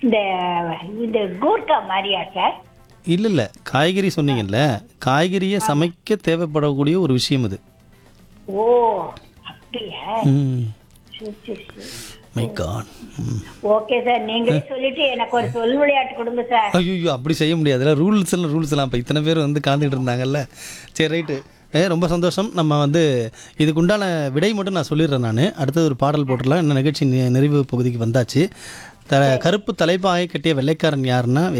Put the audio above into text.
இந்த இந்த கூர்க்கா மாதிரியா சார் இல்லை இல்லை காய்கறி சொன்னீங்கல்ல காய்கறியை சமைக்க தேவைப்படக்கூடிய ஒரு விஷயம் இது ஓ அப்படியா ம் சரி சரி சரி மை காட் ம் ஓகே சார் நீங்களே சொல்லிட்டு எனக்கு ஒரு சொல் விளையாட்டு கொடுங்க சார் ஐயோ அப்படி செய்ய முடியாதுல்ல ரூல்ஸ் எல்லாம் ரூல்ஸ் எல்லாம் இப்போ இத்தனை பேர் வந்து கலந்துக்கிட்டு இருந்தாங்கல்ல சரி ரைட்டு ஏ ரொம்ப சந்தோஷம் நம்ம வந்து இதுக்கு உண்டான விடை மட்டும் நான் சொல்லிடுறேன் நான் அடுத்தது ஒரு பாடல் போட்டுடலாம் இந்த நிகழ்ச்சி நி- நிறைவு பகுதிக்கு வந்தாச்சு த கருப்பு தலைப்பாகை கட்டிய வெள்ளைக்காரன் யாருன்னா